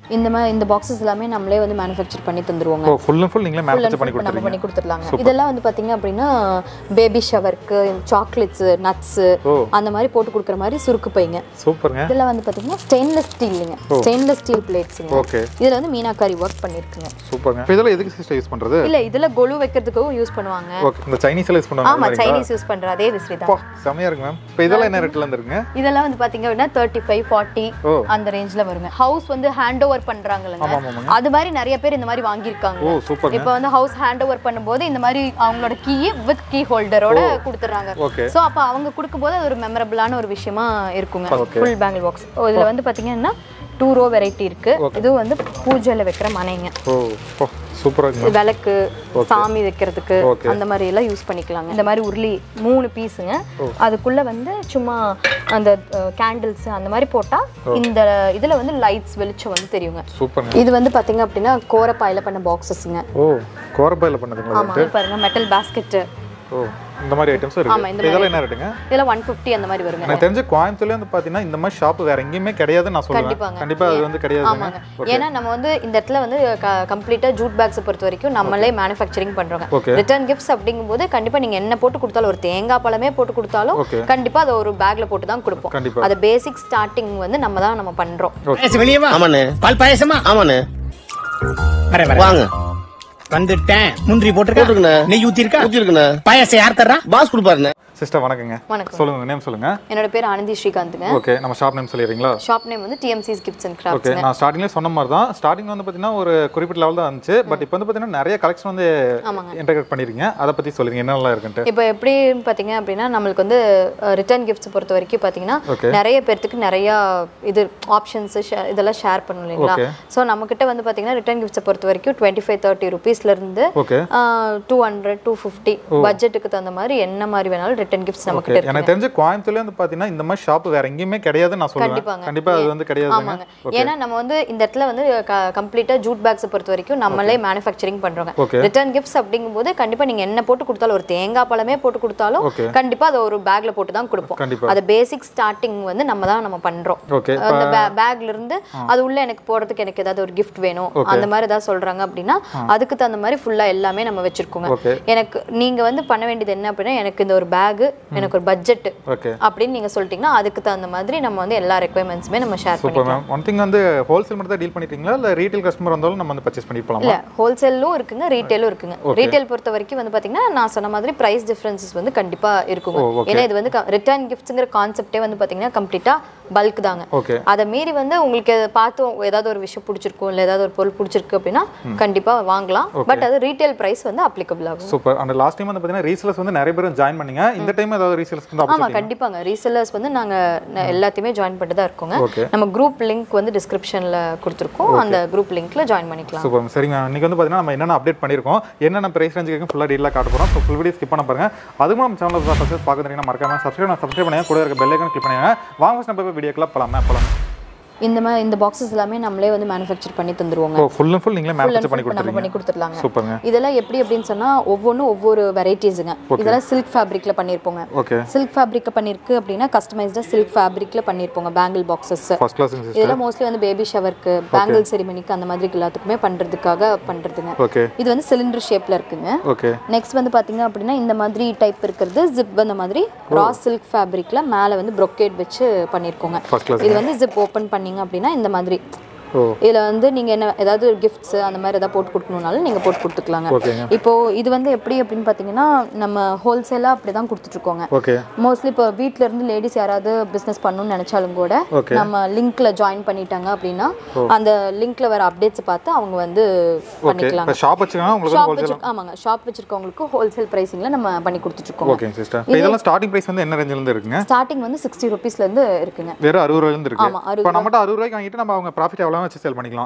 இந்த மாதிரி இந்த பாக்ஸஸ் எல்லாமே நம்மளே வந்து மேனுஃபேக்சர் பண்ணி தந்துருவோங்க ஓ ஃபுல் அண்ட் ஃபுல் நீங்களே Full and மேனுஃபேக்சர் பண்ணி full நம்ம பண்ணி கொடுத்துருவீங்க கொடுத்துடலாங்க இதெல்லாம் வந்து பாத்தீங்க அப்படின்னா பேபி ஷவருக்கு சாக்லேட்ஸ் நட்ஸ் ஓ. அந்த மாதிரி போட்டு கொடுக்குற மாதிரி சுருக்கு பைங்க சூப்பருங்க இதெல்லாம் வந்து பாத்தீங்கன்னா ஸ்டெயின்லெஸ் ஸ்டீலுங்க ஸ்டெயின்லெஸ் ஸ்டீல் பிளேட்ஸுங்க ஓகே இதுல வந்து மீனாக்காரி ஒர்க் பண்ணிருக்குங்க சூப்பருங்க இப்போ இதெல்லாம் எதுக்கு சிஸ்டர் யூஸ் பண்ணுறது இல்ல இதுல கொலு வைக்கிறதுக்கும் யூஸ் பண்ணுவாங்க ஓகே இந்த சைனீஸ்ல யூஸ் பண்ணுவாங்க ஆமா சைனீஸ் யூஸ் பண்ற அதே விசிறி தான் அப்பா செமையா இருக்கு மேம் இப்போ இதெல்லாம் என்ன ரேட்ல இருந்துருங்க இதெல்லாம் வந்து பாத்தீங்க அப்படின்னா தேர்ட்டி ஃபைவ் ஃபார்ட்டி ஓ. அந்த ரேஞ்ச்ல வருங்க ஹவுஸ் வந்து ஹேண்ட் ஓவர் பண்றாங்கல்லங்க ஆமா ஆமாங்க அது மாதிரி நிறைய பேர் இந்த மாதிரி வாங்கியிருக்காங்க ஓ சூப்பருங்க இப்போ வந்து ஹவுஸ் ஹேண்ட் ஓவர் பண்ணும்போது இந்த மாதிரி அவங்களோட கீ வித் கீ ஹோல்டரோட கொடுத்துறாங்க ஓகே ஸோ அப்போ அவங்க கொடுக்கும்போது அது ஒரு மெமரபிளான ஒரு விஷயமா இருக்குங்க Okay. ஃபுல் பேங்கிள் பாக்ஸ் இதில் வந்து பார்த்தீங்கன்னா டூ ரோ வெரைட்டி இருக்கு இது வந்து பூஜையில் வைக்கிற மனைங்க ஓ ஓ சூப்பராக இருக்குங்க இது விளக்கு சாமி வைக்கிறதுக்கு Okay. அந்த மாதிரி எல்லாம் யூஸ் பண்ணிக்கலாங்க இந்த மாதிரி உருளி மூணு பீஸுங்க அதுக்குள்ள வந்து சும்மா அந்த கேண்டில்ஸ் அந்த மாதிரி போட்டா இந்த இதுல வந்து லைட்ஸ் வெளிச்சம் வந்து தெரியுங்க சூப்பருங்க இது வந்து பாத்தீங்க அப்படின்னா கோரப்பாயில பண்ண பாக்ஸஸ்ங்க ஓ கோரப்பாயில் பண்ணுதுங்களா ஆமா இது பாருங்க மெட்டல் பாஸ்கெட் ஓ இந்த மாதிரி ஐட்டம்ஸும் ஆமா, இருக்கு இந்த இப்ப இதெல்லாம் என்ன ரேட்டுங்க இதெல்லாம் ஒன் ஃபிஃப்டி அந்த மாதிரி வருங்க எனக்கு தெரிஞ்ச கோயம்புத்தூர்ல வந்து பாத்தீங்கன்னா இந்த மாதிரி ஷாப் வேற எங்கேயுமே கிடையாதுன்னு நான் சொல்லுவேன் கண்டிப்பாங்க. கண்டிப்பா அது வந்து கிடையாதுங்க ஆமாங்க ஏன்னா நம்ம வந்து இந்த இடத்துல வந்து கம்ப்ளீட்டா ஜூட் பேக்ஸ் பொறுத்த வரைக்கும் நம்மளே மேனுஃபேக்சரிங் பண்றோங்க Okay. ரிட்டர்ன் கிஃப்ட்ஸ் அப்படிங்கும்போது கண்டிப்பா நீங்க என்ன போட்டு கொடுத்தாலும் ஒரு தேங்காய் பழமே போட்டு கொடுத்தாலும் Okay. கண்டிப்பா அதை ஒரு பேக்ல போட்டு தான் கொடுப்போம் கண்டிப்பா அது பேசிக் ஸ்டார்டிங் வந்து நம்ம தான் நம்ம பண்றோம் பாயசம் வெளியே வா ஆமாண்ணே பால் பாயசமா ஆமாண்ணே வரேன் வரேன் வாங்க வந்துட்டேன் முந்திரி போட்டிருக்கா போட்டிருக்கேண்ணே. நெய் ஊத்தி இருக்கா ஊத்தி இருக்குண்ணே பாயசம் யார் தர்றா பாஸ் கொடுப்பாருண்ணே சிஸ்டர் வணக்கங்க வணக்கம் சொல்லுங்க நேம் சொல்லுங்க என்னோட பேர் ஆனந்தி ஸ்ரீகாந்த்ங்க ஓகே நம்ம ஷாப் நேம் சொல்லிடுறீங்களா ஷாப் நேம் வந்து TMC's gifts and okay crafts நான் ஸ்டார்டிங்லேயே சொன்ன மாதிரி தான் ஸ்டார்டிங் வந்து பார்த்தீங்கன்னா ஒரு குறிப்பிட்ட லெவல் தான் இருந்துச்சு பட் இப்போ வந்து பார்த்தீங்கன்னா நிறைய கலெக்ஷன் வந்து ஆமாங்க. இன்டகிரேட் பண்ணிருக்கீங்க அதை பற்றி சொல்லுங்க என்னெல்லாம் இருக்குன்ட்டு இப்போ எப்படி பார்த்தீங்க அப்படின்னா நம்மளுக்கு வந்து ரிட்டர்ன் கிஃப்ட்ஸ் பொறுத்த வரைக்கும் பார்த்தீங்கன்னா Okay. நிறைய பேர்த்துக்கு நிறைய இது ஆப்ஷன்ஸ் இதெல்லாம் ஷேர் பண்ணணும் இல்லைங்களா Okay. ஸோ நம்மக்கிட்ட வந்து பார்த்தீங்கன்னா ரிட்டர்ன் கிஃப்ட்ஸை பொறுத்த வரைக்கும் டுவெண்ட்டி ஃபைவ் தேர்ட்டி ருபீஸ்லேருந்து okay two hundred two fifty பட்ஜெட்டுக்கு தகுந்த மாதிரி என்ன மாதிரி வேணாலும் ரிட்டர்ன் கிஃப்ட்ஸ் ஓகே நம்மக்கிட்ட இருக்கு எனக்கு தெரிஞ்ச கோயம்புத்தூர்ல வந்து பார்த்தீங்கன்னா இந்த மாதிரி ஷாப் வேற எங்கேயுமே கிடையாதுன்னு நான் சொல்லுவேன் கண்டிப்பாங்க. கண்டிப்பா அது வந்து கிடையாதுங்க ஆமாங்க ஏன்னா நம்ம வந்து இந்த இடத்துல வந்து கம்ப்ளீட்டா ஜூட் பேக்ஸை பொறுத்த வரைக்கும் நம்மளே மேனுஃபேக்சரிங் பண்றோங்க Okay. ரிட்டர்ன் கிஃப்ட்ஸ் அப்படிங்கும்போது கண்டிப்பா நீங்க என்ன போட்டு கொடுத்தாலும் ஒரு தேங்காய் பழமே போட்டு கொடுத்தாலும் Okay. கண்டிப்பா அதை ஒரு பேக்ல போட்டு தான் கொடுப்போம் கண்டிப்பா. அது பேசிக் ஸ்டார்டிங் வந்து நம்ம தான் நம்ம பண்றோம் ஓகே அந்த பேக்ல இருந்து அது உள்ள எனக்கு போடுறதுக்கு எனக்கு ஏதாவது ஒரு கிஃப்ட் வேணும் அந்த மாதிரி ஏதாவது சொல்றாங்க அப்படின்னா அதுக்கு தகுந்த மாதிரி ஃபுல்லா எல்லாமே நம்ம வச்சிருக்கோங்க ஓகே எனக்கு நீங்க வந்து பண்ண வேண்டியது என்ன அப்படின்னா எனக்கு இந்த ஒரு பேக் எனக்கு ஒரு பட்ஜெட் ஓகே அப்படின்னு நீங்க சொல்லிட்டீங்கன்னா அதுக்கு தகுந்த மாதிரி நம்ம வந்து எல்லா ரெக்குவயர்மெண்ட்ஸுமே நம்ம ஷேர் சூப்பர் பண்ணிக்கலாம் மேம் ஒன் திங் வந்து ஹோல்சேல் மட்டும் தான் டீல் பண்ணிட்டீங்களா இல்லை ரீட்டைல் கஸ்டமர் வந்தாலும் நம்ம வந்து பர்ச்சேஸ் பண்ணி போகலாமா இல்ல ஹோல்சேலும் இருக்குங்க ரீட்டெயிலும் இருக்குங்க ரீட்டைல் பொறுத்த வரைக்கும் வந்து பாத்தீங்கன்னா நான் சொன்ன மாதிரி பிரைஸ் டிஃபரன்சஸ் வந்து கண்டிப்பா இருக்குங்க ஓ, okay. ஏன்னா இது வந்து ரிட்டர்ன் கிஃப்ட்ஸ்ங்கிற கான்செப்டே வந்து பாத்தீங்கன்னா கம்ப்ளீட்டா பல்க் தாங்க ஓகே அதை மீறி வந்து உங்களுக்கு அதை பார்த்து ஏதாவது ஒரு விஷயம் பிடிச்சிருக்கும் இல்லை ஏதாவது ஒரு பொருள் பிடிச்சிருக்கு அப்படின்னா கண்டிப்பா வாங்கலாம் பட் அது ரீட்டைல் பிரைஸ் வந்து அப்ளிகபிள் ஆகும் சூப்பர் அந்த லாஸ்ட் டைம் வந்து பார்த்தீங்கன்னா ரீசேலர்ஸ் வந்து நிறைய பேர் ஜாயின் பண்ணீங்க இந்த டைம் ஏதாவது ரீசேலர்ஸ் வந்து ஆமா opportunity கண்டிப்பாங்க ரீசெல்லர்ஸ் வந்து நாங்க ந- எல்லாத்தையுமே ஜாயின் பண்ணிட்டு தான் இருக்கோங்க Okay. நம்ம குரூப் லிங்க் வந்து டிஸ்கிரிப்ஷன்ல கொடுத்துருக்கோம் அந்த குரூப் லிங்க்ல ஜாயின் பண்ணிக்கலாம் சூப்பர் சரிங்க இன்னைக்கு வந்து பார்த்தீங்கன்னா நம்ம என்னென்ன அப்டேட் பண்ணியிருக்கோம் என்னென்ன பிரைஸ் ரேஞ்சுக்கு ஃபுல்லாக டீலாக காட்ட போகிறோம் ஸோ ஃபுல் வீடியோ ஸ்கிப் பண்ண பாருங்க அதுவும் நம்ம சேனலில் ஃபஸ்ட் பார்க்க தெரியுங்கன்னா மறக்காம சப்ஸ்கிரைப் சப்ஸ்கிரைப் பண்ணுங்க கூட இருக்க பெல் ஐக்கன் கிளிக் பண்ணுங்க வாங்க ஃபஸ்ட் நம்ம வீடியோக்கெல்லாம் போகலாமே போகலாம் இந்த மாதிரி இந்த பாக்ஸஸ் எல்லாமே நம்மளே வந்து மேனுஃபேக்சர் பண்ணி தந்துருவோங்க ஓ ஃபுல் அண்ட் ஃபுல் நீங்களே Full and மேனுஃபேக்சர் பண்ணி full நம்ம பண்ணி கொடுத்துருங்க கொடுத்துடலாங்க சூப்பருங்க இதெல்லாம் எப்படி அப்படின்னு சொன்னா ஒவ்வொன்றும் ஒவ்வொரு வெரைட்டிஸுங்க இதெல்லாம் சில்க் ஃபேப்ரிக்ல பண்ணியிருப்போங்க ஓகே சில்க் ஃபேப்ரிக்ல பண்ணிருக்கு அப்படின்னா கஸ்டமைஸ்டா சில்க் ஃபேப்ரிக்ல பண்ணியிருப்போங்க bangle boxes first class sister இதெல்லாம் மோஸ்ட்லி வந்து பேபி ஷவருக்கு பேங்கிள் செரிமனிக்கு அந்த மாதிரி எல்லாத்துக்குமே பண்றதுக்காக பண்றதுங்க ஓகே இது வந்து சிலிண்டர் ஷேப்ல இருக்குங்க ஓகே நெக்ஸ்ட் வந்து பாத்தீங்க அப்படின்னா இந்த மாதிரி டைப் இருக்கிறது ஜிப் அந்த மாதிரி ரா சில்க் ஃபேப்ரிக்ல மேலே வந்து brocade வச்சு பண்ணியிருக்கோங்க ஃபர்ஸ்ட் கிளாஸ் இது வந்து ஜிப் ஓப்பன் பண்ணீங்க அப்படின்னா இந்த மாதிரி ஓ இதுல வந்து நீங்க என்ன ஏதாவது கிஃப்ட்ஸ் அந்த மாதிரி ஏதாவது போட்டு கொடுக்கணும்னாலும் நீங்க போட்டு கொடுத்துக்கலாங்க ஓகேங்க இப்போ இது வந்து எப்படி அப்படின்னு பார்த்தீங்கன்னா நம்ம ஹோல்சேலாக அப்படி தான் கொடுத்துட்ருக்கோங்க ஓகே மோஸ்ட்லி இப்போ வீட்ல இருந்து லேடிஸ் யாராவது பிஸ்னஸ் பண்ணணும்னு நினைச்சாலும் கூட Okay. நம்ம லிங்க்ல ஜாயின் பண்ணிட்டாங்க அப்படின்னா அந்த லிங்க்ல வர அப்டேட்ஸ் பார்த்து அவங்க வந்து ஓகே பண்ணிக்கலாம் இப்போ ஷாப் வச்சுக்கோங்க உங்களுக்கு ஷாப் ஹோல்சேல் வச்சிருக்க ஆமாங்க ஷாப் வச்சிருக்கவங்களுக்கு ஹோல்சேல் ப்ரைஸிங்ல நம்ம பண்ணி கொடுத்துட்ருக்கோம் ஓகேங்க சிஸ்டர் இப்போ இதெல்லாம் ஸ்டார்டிங் ப்ரைஸ் வந்து என்ன ரேஞ்சிலேருந்து இருக்குங்க ஸ்டார்டிங் வந்து சிக்ஸ்டி ருபீஸ்லேருந்து இருக்குங்க வெறும் அறுபது ரூபாயிலேருந்து இருக்கு ஆமா, அறுபது இப்போ நம்மகிட்ட அறுபது ரூபாய்க்கு வாங்கிட்டு நம்ம அவங்க ப்ராஃபிட் எவ்வளோ வச்சு சேல் பண்ணிக்கலாம்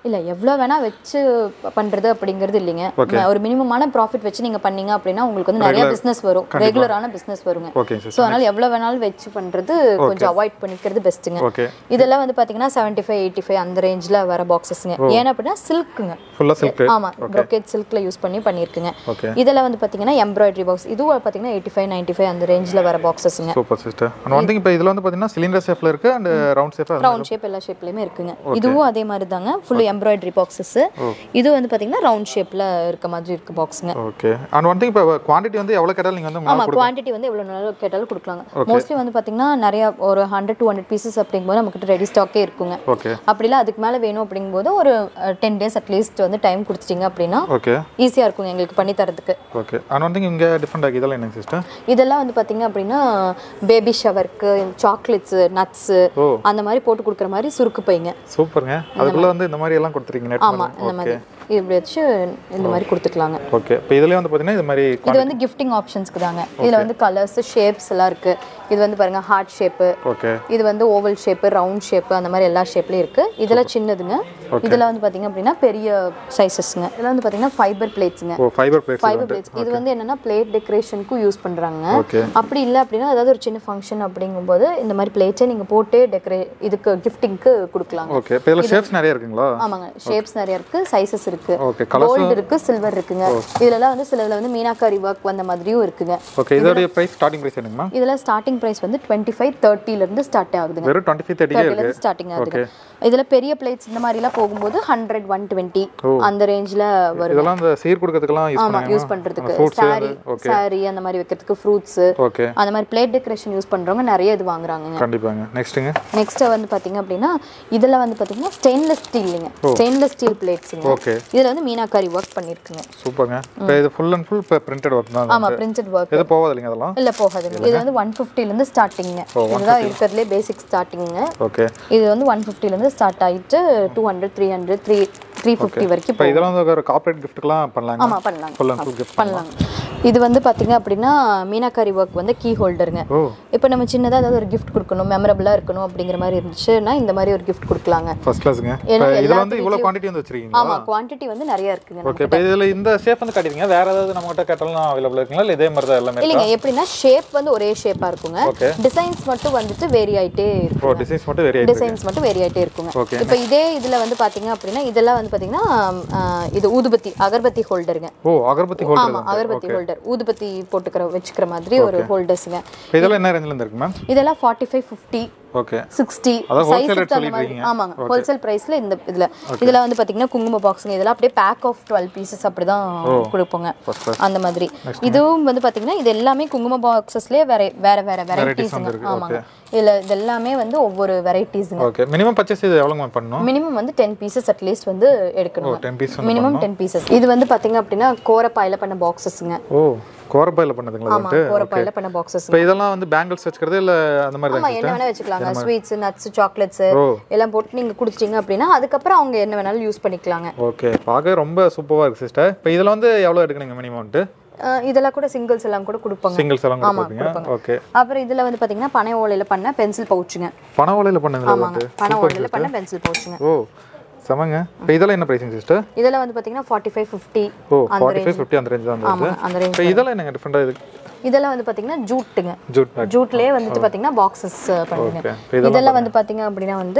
இல்ல எவ்வளவு வேணா வச்சு பண்றது அப்படிங்கிறது இல்லைங்க ஒரு மினிமமான ப்ராஃபிட் வச்சு நீங்க பண்ணீங்க அப்படின்னா உங்களுக்கு வந்து நிறைய பிசினஸ் வரும் ரெகுலரான பிசினஸ் வருங்க ஓகே சிஸ்டர் ஸோ அதனால எவ்வளவு வேணாலும் வச்சு பண்றது கொஞ்சம் அவாய்ட் பண்ணிக்கிறது பெஸ்ட்டுங்க ஓகே இதெல்லாம் வந்து பாத்தீங்கன்னா செவன்ட்டி ஃபைவ் எயிட்டி ஃபைவ் அந்த ரேஞ்சில் வர பாக்ஸஸ்ங்க ஏன்னா அப்படின்னா சில்க்குங்க ஃபுல்லாக சில்க் ஆமா ப்ரொக்கேட் சில்க்ல யூஸ் பண்ணி பண்ணியிருக்குங்க ஓகே இதெல்லாம் வந்து பாத்தீங்கன்னா எம்ப்ராய்டரி பாக்ஸ் இதுவும் பாத்தீங்கன்னா எயிட்டி ஃபைவ் நைன்ட்டி ஃபைவ் அந்த ரேஞ்சில் வர பாக்ஸஸ்ங்க super sister and one thing இப்போ இதில் வந்து பார்த்தீங்கன்னா சிலிண்டர் ஷேப்பில் இருக்கு and round shape round shape எல்லா ஷேப்லயுமே இருக்குங்க இதுவும் அதே மாதிரி தாங்க ஃபுல் எம்ப்ராய்டரி பாக்ஸஸ் இது வந்து பாத்தீங்கன்னா ரவுண்ட் ஷேப்ல இருக்க மாதிரி இருக்கு பாக்ஸுங்க ஓகே அண்ட் ஒன் திங் இப்போ குவான்டிட்டி வந்து எவ்வளோ கேட்டாலும் நீங்கள் வந்து ஆமா குவாண்டிட்டி வந்து எவ்வளவு நாள் கேட்டாலும் கொடுக்கலாங்க மோஸ்ட்லி வந்து பாத்தீங்கன்னா நிறைய ஒரு ஹண்ட்ரட் டூ ஹண்ட்ரட் பீசஸ் அப்படிங்கும்போது நமக்கு ரெடி ஸ்டாக்கே இருக்குங்க ஓகே அப்படிலாம் அதுக்கு மேல வேணும் அப்படிங்கும்போது ஒரு டென் டேஸ் அட்லீஸ்ட் வந்து டைம் கொடுத்துட்டீங்க அப்படின்னா ஓகே ஈஸியா இருக்குங்க எங்களுக்கு பண்ணி தரதுக்கு ஓகே அண்ட் ஒன் திங் இங்கே டிஃப்ரெண்ட் ஆகி இதெல்லாம் என்னங்க சிஸ்டர் இதெல்லாம் வந்து பாத்தீங்க அப்படின்னா பேபி ஷவருக்கு சாக்லேட்ஸ் நட்ஸ் ஓ. அந்த மாதிரி போட்டு கொடுக்குற மாதிரி சுருக்கு பைங்க சூப்பருங்க அதுக்குள்ளே வந்து இந்த மாதிரி எல்லாம் கொடுத்துருக்கீங்க நெட் ஆமா இந்த மாதிரி இப்படி வச்சு இந்த மாதிரி கொடுத்துக்கலாங்க ஓகே இப்போ இதுலேயே வந்து பார்த்தீங்கன்னா இது மாதிரி இது வந்து கிஃப்டிங் ஆப்ஷன்ஸ்க்கு தாங்க இதுல வந்து கலர்ஸ் ஷேப்ஸ் எல்லாம் இருக்கு இது வந்து பாருங்க ஹார்ட் ஷேப்பு ஓகே இது வந்து ஓவல் ஷேப்பு ரவுண்ட் ஷேப்பு அந்த மாதிரி எல்லா ஷேப்லயும் இருக்கு இதெல்லாம் சின்னதுங்க இதெல்லாம் வந்து பாத்தீங்க அப்படின்னா பெரிய சைஸஸ்ங்க இதெல்லாம் வந்து பாத்தீங்கன்னா ஃபைபர் பிளேட்ஸுங்க ஓ ஃபைபர் பிளேட்ஸ் ஃபைபர் பிளேட்ஸ் இது வந்து என்னன்னா பிளேட் டெக்கரேஷனுக்கும் யூஸ் பண்றாங்க ஓகே அப்படி இல்லை அப்படின்னா ஏதாவது ஒரு சின்ன ஃபங்க்ஷன் அப்படிங்கும்போது இந்த மாதிரி பிளேட்ஸை நீங்க போட்டு டெக்கரே இதுக்கு கிஃப்டிங்க்கு கொடுக்கலாங்க ஓகே இப்போ இதில் ஷேப்ஸ் நிறைய இருக்குங்களா ஆமாங்க ஷேப்ஸ் நிறைய இருக்கு சைஸஸ் இருக்கு ஓகே கலர்ஸ் கோல்டு இருக்கு சில்வர் இருக்குங்க இதுலலாம் வந்து சிலதுல வந்து மீனாக்காரி ஒர்க் வந்த மாதிரியும் இருக்குங்க ஓகே இதோடைய ப்ரைஸ் ஸ்டார்டிங் ப்ரைஸ் என்னங்கம்மா இதெல்லாம் ஸ்டார்டிங் பிரைஸ் வந்து டுவெண்ட்டி ஃபைவ் தேர்ட்டில இருந்து ஸ்டார்ட் ஆகுதுங்க வெறும் டுவெண்ட்டி ஃபைவ் தேர்ட்டிக்கே தேர்ட்டில இருக்கு இருந்து ஸ்டார்டிங் ஆகுதுங்க இதுல பெரிய பிளேட்ஸ் இந்த மாதிரி எல்லாம் போகும்போது ஹண்ட்ரட் ஒன் டுவெண்ட்டி அந்த ரேஞ்சில் வரும் இதெல்லாம் இந்த சீர் கொடுக்கறதுக்கெல்லாம் யூஸ் ஆமா பண்ணுவாங்க யூஸ் பண்றதுக்கு fruits சாரி ஓகே சாரி அந்த மாதிரி வைக்கிறதுக்கு ஃப்ரூட்ஸ் ஓகே அந்த மாதிரி பிளேட் டெக்கரேஷன் யூஸ் பண்றவங்க நிறைய இது வாங்குறாங்க கண்டிப்பாங்க நெக்ஸ்ட்டுங்க நெக்ஸ்ட் வந்து பாத்தீங்க அப்படின்னா இதுல வந்து பாத்தீங்கன்னா ஸ்டெயின்லெஸ் ஸ்டீலுங்க ஸ்டெயின்லெஸ் ஸ்டீல் பிளேட்ஸுங்க ஓகே இதுல வந்து மீனாக்காரி ஒர்க் பண்ணிருக்குங்க சூப்பருங்க இப்போ இது ஃபுல் அண்ட் ஃபுல் இப்போ பிரிண்டட் ஒர்க் தான் ஆமா பிரிண்டட் ஒர்க் எது போகாது இல்லைங்க அதெல்லாம் இல்ல போகாதுங்க இது வந்து ஒன் இருந்து ஸ்டார்டிங்க இதுதான் இருக்கிறதுலே பேசிக் ஸ்டார்டிங்க ஓகே இது வந்து ஒன் இருந்து ஸ்டார்ட் ஆயிட்டு two hundred three hundred three three fifty வரைக்கும் இப்போ இதெல்லாம் வந்து ஒரு கார்ப்பரேட் கிஃப்ட்டுக்கெல்லாம் பண்ணலாங்க ஆமா பண்ணலாங்க ஃபுல் அண்ட் ஃபுல் கிஃப்ட் பண்ணலாங்க இது வந்து பாத்தீங்க அப்படின்னா மீனாக்காரி ஒர்க் வந்து கீ ஹோல்டருங்க ஓ இப்போ நம்ம சின்னதா ஏதாவது ஒரு கிஃப்ட் கொடுக்கணும் மெமரபிளா இருக்கணும் அப்படிங்கிற மாதிரி இருந்துச்சுன்னா இந்த மாதிரி ஒரு கிஃப்ட் கொடுக்கலாங்க ஃபர்ஸ்ட் கிளாஸுங்க ஏன்னா இப்போ இதில் எல்லாத்து வந்து இவ்வளோ குவான்டிட்டி வந்து வச்சிருக்கீங்களா ஆமா குவாண்டிட்டி வந்து நிறைய இருக்குங்க ஓகே இப்போ இதில் இந்த ஷேப் வந்து காட்டிடுங்க வேற ஏதாவது நம்மகிட்ட கேட்டாலும் அவைலபிள் இருக்குங்களா இல்லை இதே மாதிரி தான் எல்லாமே இருக்கா? இல்லைங்க எப்படின்னா ஷேப் வந்து ஒரே ஷேப்பா இருக்குங்க Okay. டிசைன்ஸ் மட்டும் வந்துட்டு வேரி ஆயிட்டே இருக்கும் ஓ டிசைன்ஸ் மட்டும் வெரி ஆயிடுச்சு டிசைன்ஸ் மட்டும் வேரி ஆயிட்டே இருக்குங்க Okay. இப்போ இதே இதுல வந்து பாத்தீங்க அப்படின்னா இதெல்லாம் வந்து பாத்தீங்கன்னா ஆஹ், இது ஊதுபத்தி அகர்பத்தி ஹோல்டருங்க ஓ அகர்பத்தி ஹோல்டர் ஆமா அகர்பத்தி ஹோல்டர் ஊதுபத்தி போட்டுக்கிற வச்சுக்கிற மாதிரி ஒரு ஹோல்டர்ஸுங்க இப்போ இதெல்லாம் என்ன ரேஞ்சில் இருந்து இருக்கு மேம் இதெல்லாம் forty five fifty okay sixty அதான் wholesale rate சைஸுக்கு அந்த சொல்லிட்டு மாதிரி இருக்கீங்க. ஆமாங்க ஹோல்சேல் ப்ரைஸ்ல இந்த இதுல இதுல வந்து பாத்தீங்கன்னா குங்கும பாக்ஸுங்க இதெல்லாம் அப்படியே பேக் ஆஃப் டுவெல் பீசஸ் அப்படிதான் கொடுப்போங்க அந்த மாதிரி இதுவும் வந்து பாத்தீங்கன்னா இது எல்லாமே குங்கும பாக்ஸஸ்லயே வேற வேற வேற வெரைட்டிஸ்ங்க வந்திருக்கு, ஆமாங்க இதுல இது எல்லாமே வந்து ஒவ்வொரு வெரைட்டிஸ்ங்க ஓகே மினிமம் பர்ச்சேஸ் இது எவ்வளோ மேம் பண்ணணும் மினிமம் வந்து டென் பீசஸ் அட்லீஸ்ட் வந்து எடுக்கணும் ten piece minimum ten pieces இது வந்து பாத்தீங்க அப்படின்னா கோரப்பாயில பண்ண பாக்ஸஸ்ங்க ஓ கோரப்பாயில் பண்ணதுங்களா ஆமா கோரப்பாயில பண்ண பாக்ஸஸ் இப்போ இதெல்லாம் வந்து பேங்கிள்ஸ் வச்சுக்கிறது இல்லை அந்த மாதிரி ஆமா தான் என்ன வேணா வச்சுக்கலாங்க ஸ்வீட்ஸ் நட்ஸ் சாக்லேட்ஸ் ஓ எல்லாம் போட்டு நீங்க குடிச்சிங்க அப்படின்னா அதுக்கப்புறம் அவங்க என்ன வேணாலும் யூஸ் பண்ணிக்கலாங்க ஓகே பார்க்க ரொம்ப சூப்பராக இருக்குது சிஸ்டர் இப்போ இதில் வந்து எவ்வளோ எடுக்கணுங்க மினிமம் வந்துட்டு அஹ் இதெல்லாம் கூட சிங்கிள்ஸ் எல்லாம் கூட கொடுப்பாங்க சிங்கிள்ஸ் எல்லாம் ஆமா, கொடுப்பீங்க ஓகே அப்புறம் இதுல வந்து பாத்தீங்கன்னா பனை ஓலையில பண்ண பென்சில் பவுச்சுங்க பண ஓலையில் பண்ணுங்களா ஆமாங்க வந்து பனை ஓலையில பண்ண பென்சில் பவுச்சுங்க ஓ செமங்க இப்போ இதெல்லாம் என்ன ப்ரைஸிங் சிஸ்டர் இதெல்லாம் வந்து பாத்தீங்கன்னா ஃபார்ட்டி ஃபைவ் ஃபிஃப்டி ஓ ஃபார்ட்டி ஃபைவ் ஃபிஃப்டி அந்த ரேஞ்ச் தான் ஆமா இருந்தது அந்த ரேஞ்ச் இப்போ இதெல்லாம் என்னங்க டிஃப்ரெண்டாக இது இதெல்லாம் வந்து பாத்தீங்கன்னா ஜூட்டுங்க ஜூட் பேக் ஜூட்லயே வந்துட்டு பாத்தீங்கன்னா பாக்ஸஸ் பண்ணுங்க ஓகே இப்போ இதெல்லாம் வந்து பாத்தீங்க அப்படின்னா வந்து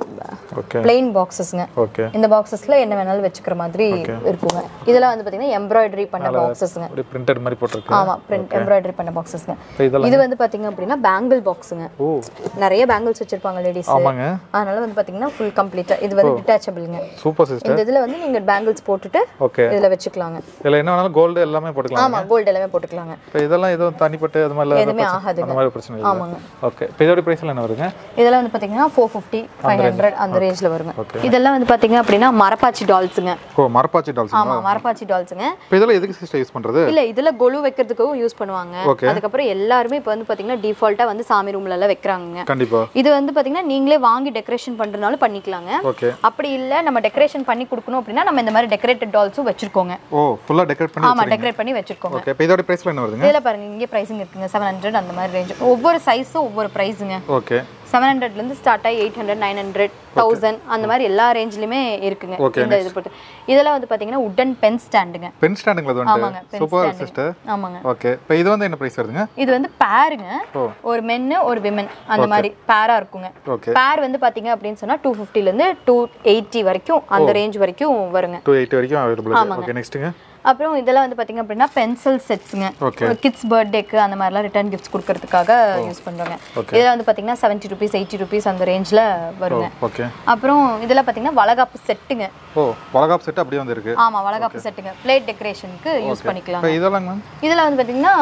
ஓகே பிளெயின் பாக்ஸஸ்ங்க ஓகே இந்த பாக்ஸஸ்ல என்ன வேணாலும் வச்சுக்கிற மாதிரி இருக்குங்க இதெல்லாம் வந்து பாத்தீங்கன்னா எம்ப்ராய்டரி பண்ண பாக்ஸஸ்ங்க அப்படி பிரிண்டட் மாதிரி போட்டிருக்கு ஆமா பிரிண்ட் எம்ப்ராய்டரி பண்ண பாக்ஸஸ்ங்க இப்போ இதெல்லாம் இது வந்து பாத்தீங்க அப்படின்னா பேங்கிள் பாக்ஸுங்க ஓ நிறைய பேங்கிள்ஸ் வச்சிருப்பாங்க லேடிஸ் ஆமாங்க அதனால வந்து பாத்தீங்கன்னா ஃபுல் கம்ப்ளீட்டா இது வந்து டிட்டாச்சபிள்ங்க சூப்பர் சிஸ்டர் இந்த இதுல வந்து நீங்க பேங்கிள்ஸ் போட்டுட்டு ஓகே இதுல வச்சுக்கலாங்க இதில் என்ன வேணாலும் கோல்டு எல்லாமே போட்டுக்கலாம் ஆமா கோல்டு எல்லாமே போட்டுக்கலாங்க இப்போ இதெல்லாம் எதுவும் தனிப்பட்டு அது மாதிரி எதுவுமே பிரச்சனை- ஆகாதுங்க. அந்த மாதிரி பிரச்சனை இல்லை ஆமாங்க ஓகே இப்போ இதோட ப்ரைஸ்ல என்ன வருங்க இதெல்லாம் வந்து பாத்தீங்கன்னா ஃபோர் ஃபிஃப்டி ஃபைவ் ஹண்ட்ரட் அந்த ரேஞ்ச்ல வருங்க இதெல்லாம் வந்து பாத்தீங்க அப்படின்னா மரப்பாச்சி டால்ஸுங்க ஓ மரப்பாச்சி டால்ஸ் ஆமா மரப்பாச்சி டால்ஸுங்க இப்போ இதெல்லாம் எதுக்கு சிஸ்டர் யூஸ் பண்ணுறது இல்ல இதுல கொலு வைக்கிறதுக்கும் யூஸ் பண்ணுவாங்க Okay. அதுக்கப்புறம் எல்லாருமே இப்போ வந்து பாத்தீங்கன்னா டிஃபால்ட்டா வந்து சாமி ரூம்ல எல்லாம் வைக்கிறாங்க கண்டிப்பா இது வந்து பாத்தீங்கன்னா நீங்களே வாங்கி டெக்கரேஷன் பண்றதுனாலும் பண்ணிக்கலாங்க ஓகே அப்படி இல்ல நம்ம டெக்கரேஷன் பண்ணி கொடுக்கணும் அப்படின்னா நம்ம இந்த மாதிரி டெக்கரேட்டட் டால்ஸும் வச்சிருக்கோங்க ஓ ஃபுல்லாக டெக்கரேட் பண்ணி ஆமா டெக்கரேட் பண்ணி வச்சிருக்கோங்க ஓகே இப்போ இதோட ப்ரைஸ்ல என்ன வருதுங்க இதுல பாருங்க இங்கே ப்ரைஸிங் இருக்குங்க செவன் ஹண்ட்ரட் அந்த மாதிரி ரேஞ்ச் ஒவ்வொரு சைஸும் ஒவ்வொரு ப்ரைஸுங்க ஓகே செவன் ஹண்ட்ரட்லேருந்து ஸ்டார்ட் ஆகி eight hundred nine hundred thousand அந்த மாதிரி எல்லா ரேஞ்ச்லையுமே இருக்குங்க Okay, இந்த இது போட்டு இதெல்லாம் வந்து பார்த்தீங்கன்னா உட்டன் பென் ஸ்டாண்டுங்க பென் ஸ்டாண்டுங்களா அது ஆமாங்க வந்துட்டு பென் சூப்பர் ஸ்டாண்டு சிஸ்டர் ஆமாங்க ஓகே இப்போ இது வந்து என்ன ப்ரைஸ் வருதுங்க இது வந்து பேருங்க ஓ. ஒரு மென்னு ஒரு விமன் அந்த மாதிரி பேரா இருக்குங்க ஓகே பேர் வந்து பாத்தீங்க அப்படின்னு சொன்னா டூ இருந்து டூ எயிட்டி வரைக்கும் அந்த ரேஞ்ச் வரைக்கும் வருங்க டூ எயிட்டி வரைக்கும் அவைலபிள் இருக்கு ஓகே நெக்ஸ்ட்டுங்க அப்புறம் இதெல்லாம் வந்து பாத்தீங்க அப்படின்னா பென்சில் செட்ஸுங்க Okay. கிட்ஸ் பர்த்டேக்கு அந்த மாதிரிலாம் ரிட்டர்ன் கிஃப்ட்ஸ் கொடுக்கறதுக்காக யூஸ் பண்றாங்க இதெல்லாம் வந்து பாத்தீங்கன்னா செவன்ட்டி ருபீஸ் எயிட்டி ருபீஸ் அந்த ரேஞ்சில் வருங்க ஓகே அப்புறம் இதெல்லாம் பாத்தீங்கன்னா வளகாப்பு செட்டுங்க ஓ வளகாப் செட் அப்படியே வந்து இருக்கு ஆமா வளகாப்பு செட்டுங்க பிளேட் டெக்கரேஷனுக்கு யூஸ் பண்ணிக்கலாம் இப்போ இதெல்லாம் மேம் இதெல்லாம் வந்து பாத்தீங்கன்னா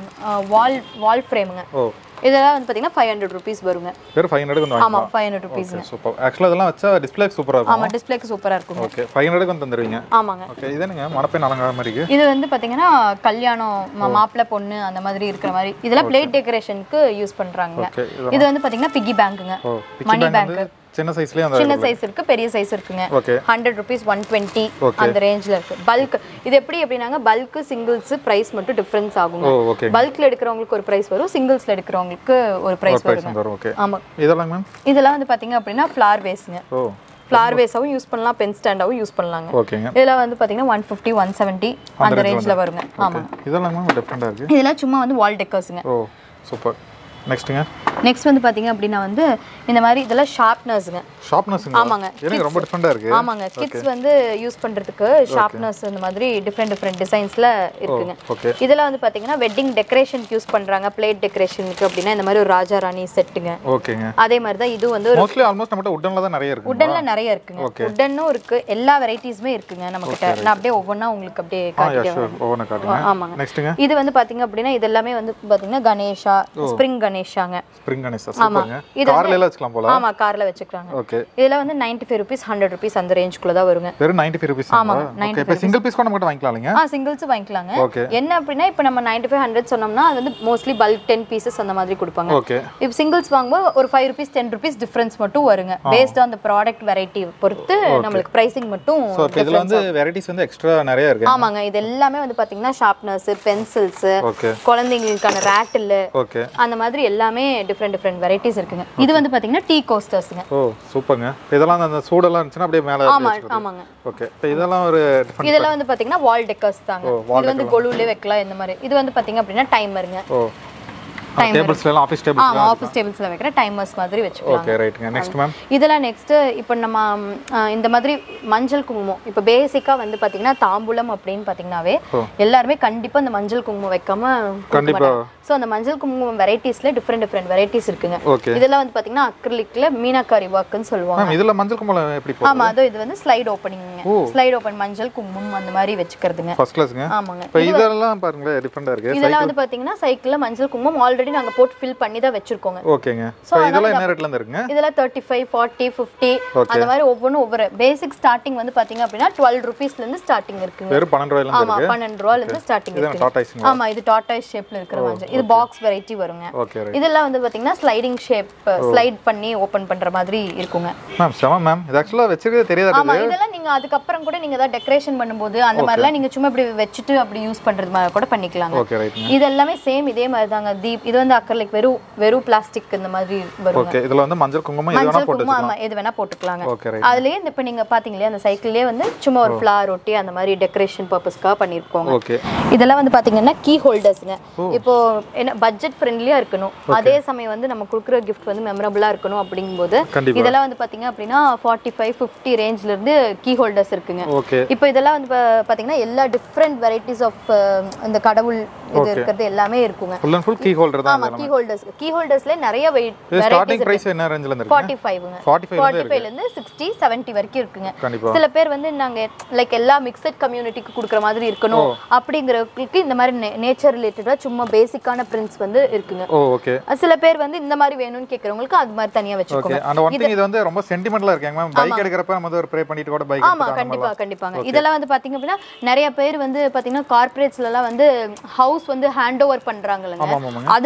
வால் வால் ஃப்ரேமுங்க ஓ இதெல்லாம் வந்து பாத்தீங்கன்னா ஃபைவ் ஹண்ட்ரட் ருபீஸ் வருங்க வெறும் ஃபைவ் ஹண்ட்ரட் வந்து ஆமா வாங்கிக்கலாம் five hundred rupees okay super ஆக்சுவலாக இதெல்லாம் வச்சா டிஸ்பிளே சூப்பராக இருக்கும் ஆமா டிஸ்பிளேக்கு சூப்பரா இருக்குங்க ஓகே ஃபைவ் ஹண்ட்ரடுக்கு வந்து தந்துருவீங்க ஆமாங்க ஓகே இது என்னங்க மணப்பெண் அலங்கார மாதிரி இருக்கு இது வந்து பாத்தீங்கன்னா கல்யாணம் மா- மாப்பிள்ளை பொண்ணு அந்த மாதிரி இருக்கிற மாதிரி இதெல்லாம் பிளேட் டெக்கரேஷனுக்கு யூஸ் பண்றாங்க ஓகே இது வந்து பாத்தீங்கன்னா பிக்கி பேங்க்குங்க ஓ மணி பிச்சி பேங்க் பேங்க் வந்து சின்ன சைஸ்லேயே அந்த சின்ன சைஸ் இருக்கு பெரிய சைஸ் இருக்குங்க okay hundred rupees one twenty அந்த ரேஞ்சில் இருக்கு பல்க் இது எப்படி எப்படின்னாங்க பல்க் சிங்கிள்ஸ் பிரைஸ் மட்டும் டிஃபரன்ஸ் ஆகுங்க ஓ ஓகே பல்க்ல எடுக்கிறவங்களுக்கு ஒரு பிரைஸ் வரும் சிங்கிள்ஸ்ல எடுக்கிறவங்களுக்கு ஒரு பிரைஸ் ப்ரைஸ் வருங்க வரும் ஓகே ஆமா இதெல்லாம் மேம் இதெல்லாம் வந்து பாத்தீங்க அப்படின்னா ஃப்ளார் வேஸ்ங்க ஓ ஃப்ளார் வேஸாவும் யூஸ் பண்ணலாம் பென் ஸ்டாண்டாவும் யூஸ் பண்ணலாங்க ஓகேங்க இதெல்லாம் வந்து பாத்தீங்கன்னா ஒன் ஃபிஃப்டி ஒன் செவன்ட்டி அந்த ரேஞ்சில் வருங்க ஆமா இதெல்லாம் மேம் டிஃப்ரெண்டாக இருக்கு இதெல்லாம் சும்மா வந்து வால் டெக்கர்ஸுங்க ஓ சூப்பர் நெக்ஸ்ட்டுங்க நெக்ஸ்ட் வந்து பாத்தீங்க அப்படின்னா வந்து இந்த மாதிரி இதெல்லாம் ஷார்ப்னர்ஸுங்க ஷார்ப்னஸ்ங்க ஆமாங்க. எனக்கு ரொம்ப டிஃப்ரெண்டாக இருக்கு ஆமாங்க கிட்ஸ் வந்து யூஸ் பண்றதுக்கு ஷார்ப்னர்ஸ் இந்த மாதிரி டிஃப்ரெண்ட் டிஃப்ரெண்ட் டிசைன்ஸ்ல இருக்குங்க ஓகே இதெல்லாம் வந்து பாத்தீங்கன்னா வெட்டிங் டெக்கரேஷனுக்கு யூஸ் பண்றாங்க பிளேட் டெக்கரேஷனுக்கு அப்படின்னா இந்த மாதிரி ஒரு ராஜா ராணி செட்டுங்க ஓகேங்க அதே மாதிரி தான் இது வந்து ஒரு மோஸ்ட்லி ஆல்மோஸ்ட் நம்மகிட்ட உட்டனில் தான் நிறைய இருக்கு உடன்ல நிறைய இருக்குங்க உடனும் இருக்கு எல்லா வெரைட்டிஸுமே இருக்குங்க நம்ம கிட்ட நான் அப்படியே ஒவ்வொன்றா உங்களுக்கு அப்படியே ஆ யா காட்டிட்டே ஷூர் ஒவ்வொன்று காட்டுங்க ஆமாங்க நெக்ஸ்ட்டுங்க இது வந்து பாத்தீங்க அப்படின்னா இது எல்லாமே வந்து பாத்தீங்கன்னா கணேஷா ஸ்ப்ரிங் கணேஷாங்க ஸ்ப்ரிங் கணேசா சூப்பருங்க இது கார்ல எல்லாம் வச்சுக்கலாம் போல ஆமா கார்ல வச்சுக்கிறாங்க ஓகே இதெல்லாம் வந்து ninety five rupees hundred rupees அந்த ரேஞ்சுக்குள்ள தான் வருங்க வெறும் நைன்டி ஃபைவ் ருபீஸ் ஆமாங்க, ஓகே இப்போ சிங்கிள் பீஸ் கூட நம்ம கிட்ட வாங்கிக்கலாம் இல்லைங்க ஆ சிங்கிள்ஸ் வாங்கிக்கலாங்க ஓகே என்ன அப்படின்னா இப்போ நம்ம நைன்டி ஃபைவ் ஹண்ட்ரட் சொன்னோம்னா அது வந்து மோஸ்ட்லி பல்க் டென் பீசஸ் அந்த மாதிரி கொடுப்பாங்க ஓகே இப்போ சிங்கிள்ஸ் வாங்கும்போது ஒரு five rupees ten rupees difference மட்டும் வருங்க based on the product variety பொறுத்து நம்மளுக்கு ப்ரைசிங் மட்டும் ஸோ இப்போ இதில் வந்து வெரைட்டிஸ் வந்து எக்ஸ்ட்ரா நிறைய இருக்கு ஆமாங்க இது எல்லாமே வந்து பாத்தீங்கன்னா ஷார்ப்னர்ஸ் பென்சில்ஸ் ஓகே குழந்தைங்களுக்கான ரேட்டில் ஓகே அந்த மாதிரி எல்லாமே டிஃப்ரெண்ட் டிஃப்ரெண்ட் வெரைட்டிஸ் இருக்குங்க இது வந்து பாத்தீங்கன்னா டீ கோஸ்டர்ஸுங்க ஓ சூப்பருங்க இதெல்லாம் அந்த சூடெல்லாம் இருந்துச்சுன்னா அப்படியே மேலே ஆமா ஆமாங்க ஓகே இப்போ இதெல்லாம் ஒரு டிஃப்ரெண்ட் இதெல்லாம் வந்து பாத்தீங்கன்னா வால் டெக்கர்ஸ் தாங்க இது வந்து கொலுவிலே வைக்கலாம் இந்த மாதிரி இது வந்து பாத்தீங்க அப்படின்னா டைமருங்க ஓ டேபிள்ஸ்லாம் ஆஃபீஸ் டேபிள்ஸ் ஆமா ஆஃபீஸ் டேபிள்ஸ்ல வைக்கிற டைமர்ஸ் மாதிரி வச்சுக்கலாம் ஓகே ரைட்டுங்க நெக்ஸ்ட் மேம் இதெல்லாம் நெக்ஸ்ட் இப்போ நம்ம ம், ஆ, இந்த மாதிரி மஞ்சள் குங்குமம் இப்போ பேசிக்கா வந்து பாத்தீங்கன்னா தாம்பூலம் அப்படின்னு பாத்தீங்கன்னாவே எல்லாருமே கண்டிப்பா இந்த மஞ்சள் குங்குமம் வைக்காம கண்டிப்பா. ஸோ அந்த மஞ்சள் குங்குமம் வெரைட்டிஸ்ல டிஃப்ரெண்ட் டிஃப்ரெண்ட் வெரைட்டிஸ் இருக்குங்க ஓகே இதெல்லாம் வந்து பாத்தீங்கன்னா அக்ரிலிக்ல மீனாக்காரி ஒர்க்குன்னு சொல்லுவாங்க மேம் இதில் மஞ்சள் கும்பலம் எப்படி போகும் ஆமா அதோ இது வந்து ஸ்லைட் ஓப்பனிங்க ஸ்லைட் ஓப்பன் மஞ்சள் குங்குமம் அந்த மாதிரி வச்சுக்கிறதுங்க ஃபர்ஸ்ட் கிளாஸுங்க ஆமாங்க இப்போ இதெல்லாம் பாருங்களேன் டிஃப்ரெண்டாக இருக்கு இதெல்லாம் வந்து பாத்தீங்கன்னா சைக்கிள்ல மஞ்சள் குங்குமம் ஆல்ரெடி நாங்க போட்டு ஃபில் பண்ணி தான் வச்சிருக்கோங்க ஓகேங்க ஸோ இதெல்லாம் என்ன ரேட்ல இருந்து இருக்குங்க இதெல்லாம் தேர்ட்டி ஃபைவ் ஃபார்ட்டி ஃபிஃப்டி அந்த மாதிரி ஒவ்வொன்றும் ஒவ்வொரு பேசிக் ஸ்டார்டிங் வந்து பாத்தீங்க அப்படின்னா டுவெல் ருபீஸ்ல இருந்து ஸ்டார்டிங் இருக்குங்க வெறும் பன்னெண்டு ரூபாயில இருந்து ஆமா இருக்கு பன்னெண்டு ரூபால இருந்து ஸ்டார்டிங் இதான் இருக்கு டாடா ஐஸ்ங்க ஆமா இது டாட்டாய்ஸ் ஷேப்ல இருக்கிற மஞ்சள் இது பாக்ஸ் வெரைட்டி வருங்க ஓகே ரைட் இதெல்லாம் வந்து பாத்தீங்கன்னா ஸ்லைடிங் ஷேப் ஸ்லைட் பண்ணி ஓபன் பண்ற மாதிரி இருக்குங்க மேம் செம மேம் இது ஆக்சுவலாக வச்சிருக்கே தெரியாதா ஆமா இதெல்லாம் நீங்க அதுக்கப்புறம் கூட நீங்க ஏதாவது டெக்கரேஷன் பண்ணும்போது அந்த மாதிரிலாம் நீங்க சும்மா இப்படி வச்சுட்டு அப்படி யூஸ் பண்றது மாதிரி கூட பண்ணிக்கலாங்க ஓகே ரைட்டுங்க இது எல்லாமே சேம் இதே மாதிரி தாங்க தீப் இது வந்து அக்கர்லிக் வெறும் வெறும் பிளாஸ்டிக் இந்த மாதிரி வருங்க ஓகே இதில் வந்து மஞ்சள் குங்குமம் இது வேணா மஞ்சள் போட்டு குங்குமம் ஆமா எது வேணா போட்டுக்கலாங்க ஓகே ரைட் அதுலயே இந்த இப்ப நீங்க பாத்தீங்களே அந்த சைக்கிள்லயே வந்து சும்மா ஒரு ஃபிளார் ஒட்டி அந்த மாதிரி டெக்கரேஷன் பர்பஸ்க்காக பண்ணிருக்கோங்க ஓகே இதெல்லாம் வந்து பாத்தீங்கன்னா கீ ஹோல்டர்ஸ்ங்க இப்போ என்ன பட்ஜெட் ஃப்ரெண்ட்லியா இருக்கணும் அதே சமயம் வந்து நம்ம கொடுக்குற கிஃப்ட் வந்து மெமரபிளா இருக்கணும் அப்படிங்கும்போது கண்டிப்பா. இதெல்லாம் வந்து பாத்தீங்க அப்படின்னா ஃபார்ட்டி ஃபைவ் ஃபிஃப்டி ரேஞ்ச்ல இருந்து கீ ஹோல்டர்ஸ் இருக்குங்க ஓகே இப்போ இதெல்லாம் வந்து பா- பாத்தீங்கன்னா எல்லா டிஃப்ரெண்ட் வெரைட்டிஸ் ஆஃப் இந்த கடவுள் இது இருக்கிறது எல்லாமே இருக்குங்க full and full key holder தான் ஆமா கீ ஹோல்டர்ஸ் கீ ஹோல்டர்ஸ்ல நிறைய வெயிட் இது ஸ்டார்டிங் பிரைஸ் என்ன ரேஞ்சில் இருந்து இருக்கு ஃபார்ட்டி ஃபைவ்ங்க ஃபார்ட்டி ஃபைவ் ஃபார்ட்டி ஃபைவ்ல இருந்து சிக்ஸ்டி செவன்ட்டி வரைக்கும் இருக்குங்க கண்டிப்பா சில பேர் வந்து நாங்க லைக் எல்லா மிக்சட் கம்யூனிட்டிக்கு கொடுக்குற மாதிரி இருக்கணும் அப்படிங்கிறவங்களுக்கு இந்த மாதிரி நேச்சர் ரிலேட்டடா சும்மா பேசிக்கான பிரிண்ட்ஸ் வந்து இருக்குங்க ஓ ஓகே அஹ் சில பேர் வந்து இந்த மாதிரி வேணும்னு கேக்குறவங்களுக்கு அது மாதிரி தனியா ஓகே வச்சுக்கோங்க அந்த ஒன் திங் இது வந்து ரொம்ப சென்டிமெண்டலா இருக்கு மேம் பைக் எடுக்கிறப்ப நம்ம வந்து ஒரு ப்ரே பண்ணிட்டு கூட பைக் ஆமா கண்டிப்பா கண்டிப்பாங்க இதெல்லாம் வந்து பாத்தீங்க அப்படின்னா நிறைய பேர் வந்து பாத்தீங்கன்னா கார்ப்பரேட்ஸ்ல எல்லாம் வந்து ஹவுஸ் வந்து ஹேண்ட் ஓவர் பண்றாங்கல்லங்க ஆமா ஆமாங்க அது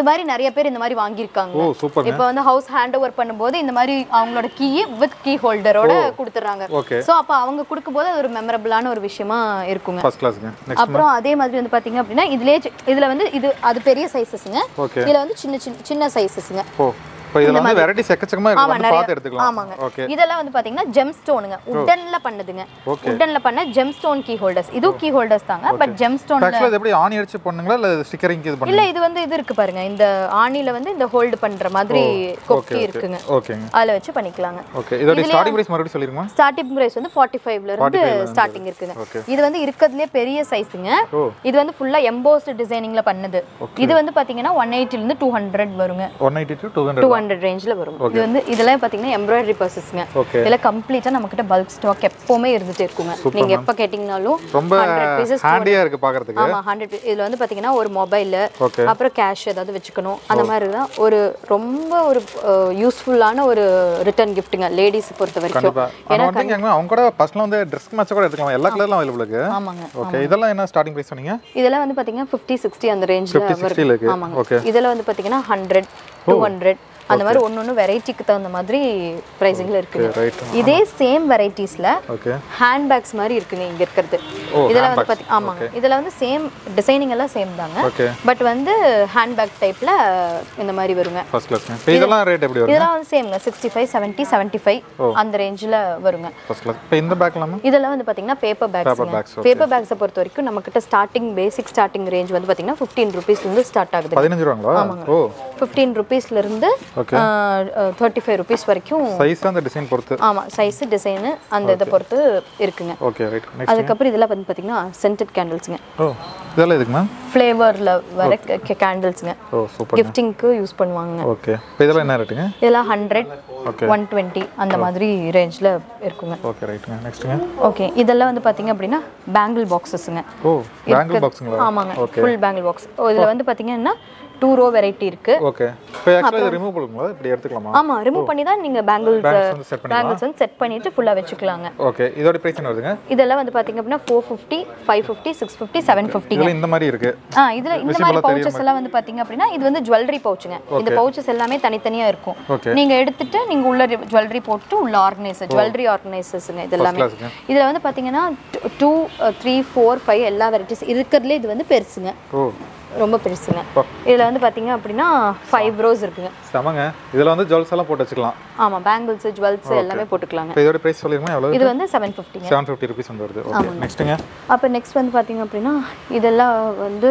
மாதிரி நிறைய பேர் இந்த மாதிரி வாங்கியிருக்காங்க ஓ சூப்பருங்க இப்போ வந்து ஹவுஸ் ஹேண்ட் ஓவர் பண்ணும்போது இந்த மாதிரி அவங்களோட கீ வித் கீ ஹோல்டரோட கொடுத்துறாங்க ஓகே ஸோ அப்போ அவங்க கொடுக்கும்போது அது ஒரு மெமரபிளான ஒரு விஷயமா இருக்குங்க ஃபர்ஸ்ட் கிளாஸுங்க நெக்ஸ்ட் அப்புறம் அதே மாதிரி வந்து பாத்தீங்க அப்படின்னா இதுலயே சி- இதுல வந்து இது அது பெரிய சைஸஸ்ங்க ஓகே இதுல வந்து சின்ன சின்ன சின்ன சைஸஸ்ங்க ஓ இப்போ இதில் வந்து வெரைட்டிஸ் எக்கச்சக்கமாக ஆமா இருக்கு வந்து நிறைய பார்த்து எடுத்துக்கலாம் ஆமாங்க ஓகே இதெல்லாம் வந்து பாத்தீங்கன்னா ஜெம் ஸ்டோனுங்க உட்டன்ல பண்ணதுங்க Okay. உட்டன்ல பண்ண ஜெம் ஸ்டோன் கீ ஹோல்டர்ஸ் இதுவும் கீ ஹோல்டர்ஸ் தாங்க பட் ஜெம் ஸ்டோன் ஆக்சுவலாக இது எப்படி ஆணி அடிச்சு பண்ணுங்களா இல்லை ஸ்டிக்கரிங் இது இல்ல பண்ணுங்க இது வந்து இது இருக்கு பாருங்க இந்த ஆணில வந்து இந்த ஹோல்டு பண்ற மாதிரி கொக்கி இருக்குங்க ஓகேங்க அதுல வச்சு பண்ணிக்கலாங்க ஓகே இதோட ஸ்டார்டிங் பிரைஸ் மறுபடியும் சொல்லிருமா ஸ்டார்டிங் பிரைஸ் வந்து ஃபார்ட்டி ஃபைவ்ல இருந்து 45 ல இருந்து ஸ்டார்டிங் இருக்குங்க Okay. இது வந்து இருக்கிறதுலே பெரிய சைஸுங்க ஓ இது வந்து ஃபுல்லா எம்போஸ்டு டிசைனிங்ல பண்ணது இது வந்து பாத்தீங்கன்னா ஒன் எயிட்டில இருந்து டூ ஹண்ட்ரட் வருங்க one eighty to two two hundred hundred ரேஞ்சில் வரும் இது வந்து இதெல்லாம் பார்த்தீங்கன்னா எம்ப்ராய்டரி பர்சஸ்ங்க ஓகே இதெல்லாம் கம்ப்ளீட்டாக நம்மக்கிட்ட பல்க் ஸ்டாக் எப்போவுமே இருந்துட்டு இருக்குங்க நீங்க எப்போ கேட்டிங்கனாலும் ரொம்ப ஹண்ட்ரட் பீசஸ் ஹேண்டியாக இருக்குது பார்க்கறதுக்கு ஆமா ஹண்ட்ரட் இதில் வந்து பார்த்தீங்கன்னா ஒரு மொபைல் ஓகே அப்புறம் கேஷ் ஏதாவது வச்சுக்கணும் அந்த மாதிரி தான் ஒரு ரொம்ப ஒரு யூஸ்ஃபுல்லான ஒரு ரிட்டர்ன் கிஃப்ட்டுங்க லேடிஸ் பொறுத்த வரைக்கும் கண்டிப்பாக ஆனால் வந்து இங்கே அவங்க கூட ஃபர்ஸ்ட்லாம் வந்து ட்ரெஸ் மேட்ச் கூட எடுத்துக்கலாம் எல்லா கலர்லாம் அவைலபிள் இருக்கு ஆமாங்க ஓகே இதெல்லாம் என்ன ஸ்டார்டிங் பிரைஸ் சொன்னீங்க இதெல்லாம் வந்து பார்த்தீங்கன்னா ஃபிஃப்டி சிக்ஸ்டி அந்த ரேஞ்சில் 50 60 ல இருக்கு ஆமாங்க ஓகே இதில் வந்து பார்த்தீங்கன்னா ஹண்ட்ரட் டூ ஹண்ட்ரட் அந்த மாதிரி ஒன்று ஒன்று வெரைட்டிக்கு தகுந்த மாதிரி ப்ரைஸிங்கில் இருக்குங்க ரைட் இதே சேம் வெரைட்டிஸில் ஓகே ஹேண்ட்பேக்ஸ் மாதிரி இருக்குங்க இங்க இருக்கிறது ஓ, இதெல்லாம் வந்து பாத்தி ஆமாங்க இதுல வந்து சேம் டிசைனிங் எல்லாம் சேம் தாங்க ஓகே பட் வந்து ஹேண்ட்பேக் டைப்ல இந்த மாதிரி வருங்க ஃபர்ஸ்ட் கிளாஸ்ங்க இப்போ இதெல்லாம் ரேட் எப்படி வரும் இதெல்லாம் வந்து சேம்ங்க sixty five seventy seventy five அந்த ரேஞ்சில் வருங்க ஃபர்ஸ்ட் கிளாஸ் இப்போ இந்த பேக்லாமா இதெல்லாம் வந்து பாத்தீங்கன்னா paper bags bags, okay. Paper பேக்ஸை பொறுத்த வரைக்கும் நம்ம கிட்ட ஸ்டார்டிங் பேசிக் ஸ்டார்டிங் ரேஞ்ச் வந்து பாத்தீங்கன்னா ஃபிஃப்டீன் ருபீஸ்லேருந்து ஸ்டார்ட் ஆகுது பதினஞ்சு ரூபாங்களா ஓ ஃபிஃப்டீன் ருபீஸ்லேருந்து Okay. தேர்ட்டி ஃபைவ் ருபீஸ் வரைக்கும் சைஸ் அந்த டிசைன் பொறுத்து ஆமா சைஸ் டிசைனு அந்த இதை பொறுத்து இருக்குங்க ஓகே ரைட் நெக்ஸ்ட் அதுக்கப்புறம் இதெல்லாம் வந்து பாத்தீங்கன்னா சென்டட் கேண்டில்ஸுங்க ஓ இதெல்லாம் எதுக்கு மேம் ஃப்ளேவரில் வர கேண்டில்ஸுங்க ஓ சூப்பர் கிஃப்டிங்க்கு யூஸ் பண்ணுவாங்க ஓகே இப்போ இதெல்லாம் என்ன ரேட்டுங்க இதெல்லாம் ஹண்ட்ரட் Okay. ஒன் டுவெண்ட்டி அந்த மாதிரி ரேஞ்சில் இருக்குங்க ஓகே ரைட்டுங்க நெக்ஸ்ட்டுங்க ஓகே இதெல்லாம் வந்து பார்த்தீங்க அப்படின்னா பேங்கிள் பாக்ஸஸ்ங்க ஓ பேங்கிள் பாக்ஸுங்களா ஆமாங்க ஃபுல் பேங்கிள் பாக்ஸ் இதில் வந்து பார்த்தீங்கன்னா டூ ரோ வெரைட்டி இருக்கு ஓகே இப்போ ஆக்சுவலாக இது ரிமூவ் பண்ணுங்களா இப்படி எடுத்துக்கலாமா ஆமா ரிமூவ் பண்ணி தான் நீங்க பேங்கிள்ஸ் Bangles வந்து set பண்ணிக்கலாம். பேங்கிள்ஸ் வந்து செட் பண்ணிட்டு ஃபுல்லா வச்சுக்கலாங்க ஓகே இதோட பிரைஸ் என்ன வருதுங்க இதெல்லாம் வந்து பாத்தீங்க அப்படின்னா four fifty five fifty six fifty seven ஃபிஃப்டிங்க இதில் இந்த மாதிரி இருக்கு ஆ இதுல இந்த மாதிரி பவுச்சஸ் எல்லாம் வந்து பாத்தீங்க அப்படின்னா இது வந்து ஜுவல்லரி பவுச்சுங்க இந்த பவுச்சஸ் எல்லாமே தனித்தனியா இருக்கும் Okay. நீங்க எடுத்துட்டு நீங்க உள்ள ஜுவல்லரி போட்டுட்டு உள்ள ஆர்கனைசர் ஜுவல்லரி ஆர்கனைசர்ஸ்ங்க இது எல்லாமே கிளாஸுங்க இதுல வந்து பாத்தீங்கன்னா டூ த்ரீ ஃபோர் ஃபைவ் எல்லா வெரைட்டிஸ் இருக்கிறதுல இது வந்து பெருசுங்க ஓ ரொம்ப பெருசுங்க இதுல வந்து பாத்தீங்க அப்படின்னா ஃபைவ் ரோஸ் இருக்குங்க செமங்க இதில் வந்து ஜுவல்ஸ் எல்லாம் போட்டு வச்சுக்கலாம் ஆமா பேங்கிள்ஸ் ஜுவல்ஸ் எல்லாமே போட்டுக்கலாங்க இப்போ இதோட பிரைஸ் சொல்லிருமா எவ்வளோ இது வந்து செவன் ஃபிஃப்டிங்க செவன் ஃபிஃப்டி ருபீஸ் வந்து வருது ஓகே நெக்ஸ்ட்டுங்க அப்போ நெக்ஸ்ட் வந்து பாத்தீங்க அப்படின்னா இதெல்லாம் வந்து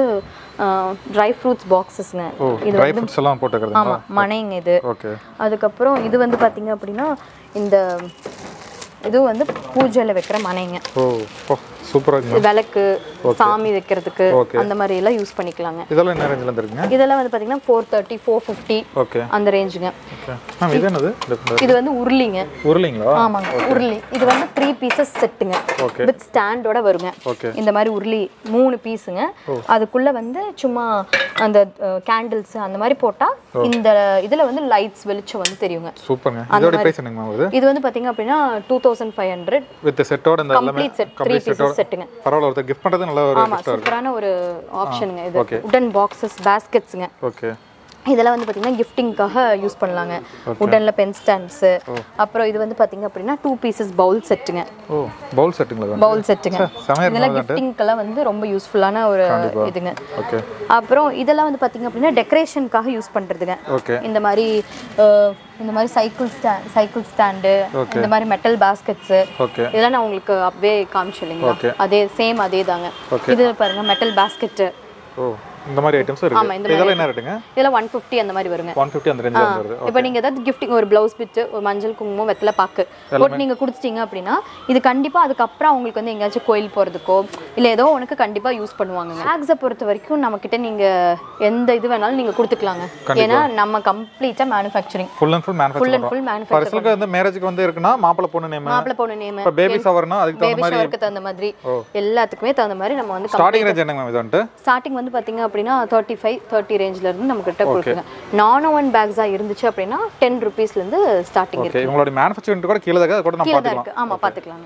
ட்ரை ஃப்ரூட்ஸ் பாக்ஸஸ்ங்க ஓ ட்ரை ஃப்ரூட்ஸ் எல்லாம் போட்டு ஆமா வைக்கிறதுங்களா மனைங்க இது ஓகே அதுக்கப்புறம் இது வந்து பாத்தீங்க அப்படின்னா இந்த இது வந்து பூஜையில் வைக்கிற மனைங்க ஓ ஓ சூப்பராக இருக்குங்க விளக்கு சாமி வைக்கிறதுக்கு Okay. அந்த மாதிரி எல்லாம் யூஸ் பண்ணிக்கலாங்க இதெல்லாம் என்ன ரேஞ்சில் இருக்குங்க இதெல்லாம் வந்து பாத்தீங்கன்னா four thirty four fifty okay அந்த ரேஞ்சுங்க ஓகே மேம் இது என்னது இந்த- இது வந்து உருளிங்க உருளைங்களா ஆமாங்க உருளி இது வந்து த்ரீ பீசஸ் செட்டுங்க ஓகே வித் ஸ்டாண்டோட வருங்க ஓகே இந்த மாதிரி உருளி மூணு பீஸுங்க அதுக்குள்ள வந்து சும்மா அந்த கேண்டில்ஸ் அந்த மாதிரி போட்டா இந்த இதுல வந்து லைட்ஸ் வெளிச்சம் வந்து தெரியுங்க சூப்பருங்க இதோட பிரைஸ் என்னங்க மேம் இது இது வந்து பாத்தீங்க அப்படின்னா two thousand five hundred with செட்டோட இந்த எல்லாமே complete set three complete pieces செட்டோட செட்டுங்க பரவாயில்ல ஒருத்தர் கிஃப்ட் பண்ணுறது நல்ல ஒரு ஆமா சூப்பரான ஒரு ஆப்ஷனுங்க இது okay. உடன் பாக்ஸஸ் பேஸ்கெட்ஸுங்க ஓகே இதெல்லாம் வந்து பார்த்தீங்கன்னா கிஃப்டிங்காக யூஸ் பண்ணலாங்க உடன்ல பென் ஸ்டாண்ட்ஸு அப்புறம் இது வந்து பார்த்தீங்க அப்படின்னா டூ பீசஸ் பவுல் செட்டுங்க ஓ பவுல் செட்டுங்களா பவுல் செட்டுங்க செமையா இதெல்லாம் கிஃப்டிங்க்கெல்லாம் வந்து ரொம்ப யூஸ்ஃபுல்லான ஒரு இதுங்க ஓகே அப்புறம் இதெல்லாம் வந்து பார்த்தீங்க அப்படின்னா டெக்கரேஷனுக்காக யூஸ் பண்ணுறதுங்க ஓகே இந்த மாதிரி அஹ், இந்த மாதிரி சைக்கிள் ஸ்டாண்ட் சைக்கிள் ஸ்டாண்டு இந்த மாதிரி மெட்டல் பாஸ்கெட்ஸு ஓகே இதெல்லாம் நான் உங்களுக்கு அப்பவே காமிச்சு Okay. இல்லைங்களா அதே சேம் அதே தாங்க Okay. இது பாருங்க மெட்டல் பாஸ்கெட்டு ஓ இந்த மாதிரி ஐட்டம்ஸ் ஆமா, இருக்கு இந்த இதெல்லாம் என்ன ரேட்டுங்க இதெல்லாம் ஒன் ஃபிஃப்டி அந்த மாதிரி வருங்க ஒன் ஃபிஃப்டி அந்த ரேஞ்சில் வருது இப்போ நீங்க ஏதாவது கிஃப்டிங் ஒரு ப்ளவுஸ் பிட்டு ஒரு மஞ்சள் குங்குமம் வெத்தலை பாக்கு போட்டு நீங்க கொடுத்துட்டீங்க அப்படின்னா இது கண்டிப்பா அதுக்கப்புறம் அவங்களுக்கு வந்து எங்கேயாச்சும் கோயில் போறதுக்கோ இல்ல ஏதோ உனக்கு கண்டிப்பா யூஸ் பண்ணுவாங்க பேக்ஸை பொறுத்த வரைக்கும் நம்ம கிட்ட நீங்க எந்த இது வேணாலும் நீங்க கொடுத்துக்கலாங்க ஏன்னா நம்ம கம்ப்ளீட்டா manufacturing full and full manufacture full and full for manufacture example வந்து மேரேஜுக்கு வந்து இருக்குன்னா மாப்பிள்ளை பொண்ணு நேம் மாப்பிள்ளை பொண்ணு நேம் இப்போ பேபி ஷவர்னா அதுக்கு தகுந்த பேபி மாதிரி ஷவருக்கு தகுந்த மாதிரி எல்லாத்துக்குமே தகுந்த மாதிரி நம்ம வந்து ஸ்டார்டிங் ரேஞ்ச் என்னங்க மேம் இது வந்துட்டு ஸ்டார்டிங் வந்து பாத்தீங்க அப்படின்னா தேர்ட்டி ஃபைவ் தேர்ட்டி ரேஞ்சில இருந்து நம்ம கிட்ட கொடுக்குங்க நான் ஓவன் பேக்ஸா இருந்துச்சு அப்படின்னா டென் ருபீஸ்ல இருந்து ஸ்டார்டிங் இருக்கு ஓகே உங்களோட மேனுஃபேக்சரிங் கூட கீழே தான் கூட நம்ம கீழே தான் பார்த்துக்கலாம் இருக்கு ஆமா பாத்துக்கலாங்க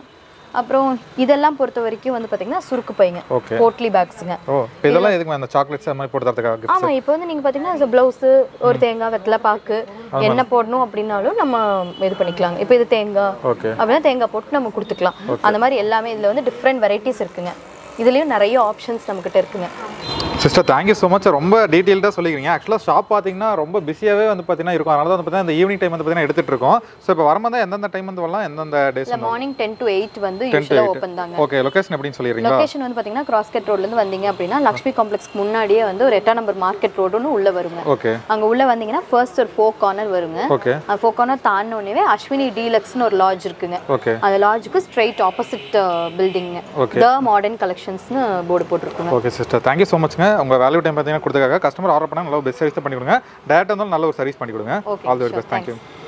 அப்புறம் இதெல்லாம் பொறுத்த வரைக்கும் வந்து பாத்தீங்கன்னா சுருக்கு பைங்க ஓகே போட்லி பேக்ஸுங்க ஓ இப்போ இதெல்லாம் எதுக்கு அந்த சாக்லேட்ஸ் அந்த மாதிரி போட்டு தரதுக்காக gift? ஆமா இப்போ வந்து நீங்க பாத்தீங்கன்னா ப்ளவுஸு ஒரு தேங்காய் வெத்தலை பாக்கு என்ன போடணும் அப்படின்னாலும் நம்ம இது பண்ணிக்கலாங்க இப்போ இது தேங்காய் ஓகே அப்படின்னா தேங்காய் போட்டு நம்ம கொடுத்துக்கலாம் அந்த மாதிரி எல்லாமே இதுல வந்து டிஃப்ரெண்ட் வெரைட்டிஸ் இருக்குங்க இதுலயும் நிறைய ஆப்ஷன்ஸ் நம்மக்கிட்ட இருக்குங்க சிஸ்டர் தேங்க்யூ ஸோ மச் ரொம்ப டீட்டெயில்டாக சொல்லிக்கிறீங்க ஆக்சுவலாக ஷாப் பார்த்தீங்கன்னா ரொம்ப பிஸியாகவே வந்து பார்த்தீங்கன்னா இருக்கும் அதனால தான் வந்து பார்த்தீங்கன்னா இந்த ஈவினிங் டைம் வந்து பார்த்தீங்கன்னா எடுத்துட்டு இருக்கோம் ஸோ இப்போ வரும்போது எந்தெந்த டைம் வந்து வரலாம் எந்தெந்த டேஸ் இல்ல மார்னிங் டென் டு எயிட் வந்து யூஸ்வலா ஓப்பன் தாங்க ஓகே லொகேஷன் எப்படின்னு சொல்லிடுறீங்களா லொகேஷன் வந்து பாத்தீங்கன்னா கிராஸ்கட் ரோட்ல இருந்து வந்தீங்க அப்படின்னா லக்ஷ்மி காம்ப்ளெக்ஸ்க்கு முன்னாடியே வந்து ஒரு எட்டாம் நம்பர் மார்க்கெட் ரோடுன்னு உள்ள வருங்க ஓகே அங்க உள்ள வந்தீங்கன்னா ஃபர்ஸ்ட் ஒரு ஃபோர் கார்னர் வருங்க ஓகே அந்த ஃபோர் கார்னர் தாண்டினோடனே அஸ்வினி டீலக்ஸ்னு ஒரு லாட்ஜ் இருக்குங்க ஓகே அந்த லாட்ஜுக்கு straight opposite building Okay. The modern கலெக்ஷன்ஸ்னு போர்டு போட்டிருக்குங்க ஓகே சிஸ்டர் தேங்க்யூ ஸோ மச்ங்க உங்கள் வேல்யூ டைம் பார்த்தீங்கன்னா கொடுத்ததுக்காக கஸ்டமர் ஆர்டர் பண்ணால் நல்ல பெஸ்ட் சர்வீஸ் பண்ணி கொடுங்க டேரக்டாக இருந்தாலும் நல்ல ஒரு சர்வீஸ் பண்ணி கொடுங்க Okay, all the sure. Best thank you